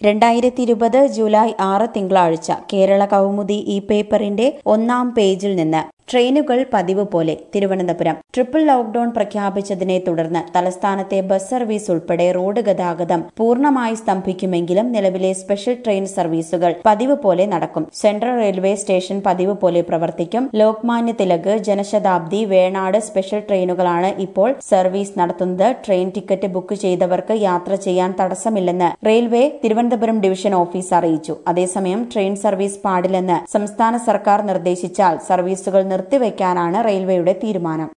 രണ്ടായിരത്തി ഇരുപത് ജൂലൈ ആറ് തിങ്കളാഴ്ച കേരള കൗമുദി ഈ പേപ്പറിന്റെ ഒന്നാം പേജിൽ നിന്ന് ട്രെയിനുകൾ പതിവ് പോലെ തിരുവനന്തപുരം ട്രിപ്പിൾ ലോക്ഡൌൺ പ്രഖ്യാപിച്ചതിനെ തുടർന്ന് തലസ്ഥാനത്തെ ബസ് സർവീസ് ഉൾപ്പെടെ റോഡ് ഗതാഗതം പൂർണ്ണമായി സ്തംഭിക്കുമെങ്കിലും നിലവിലെ സ്പെഷ്യൽ ട്രെയിൻ സർവീസുകൾ പതിവ് പോലെ നടക്കും സെൻട്രൽ റെയിൽവേ സ്റ്റേഷൻ പതിവ് പോലെ പ്രവർത്തിക്കും ലോക്മാന്യ തിലക് ജനശതാബ്ദി വേണാട് സ്പെഷ്യൽ ട്രെയിനുകളാണ് ഇപ്പോൾ സർവീസ് നടത്തുന്നത് ട്രെയിൻ ടിക്കറ്റ് ബുക്ക് ചെയ്തവർക്ക് യാത്ര ചെയ്യാൻ തടസ്സമില്ലെന്ന് റെയിൽവേ തിരുവനന്തപുരം ഡിവിഷൻ ഓഫീസ് അറിയിച്ചു അതേസമയം ട്രെയിൻ സർവീസ് പാടില്ലെന്ന് സംസ്ഥാന സർക്കാർ നിർദ്ദേശിച്ചാൽ സർവീസുകൾ നിർത്തിവെക്കാനാണ് റെയിൽവേയുടെ തീരുമാനം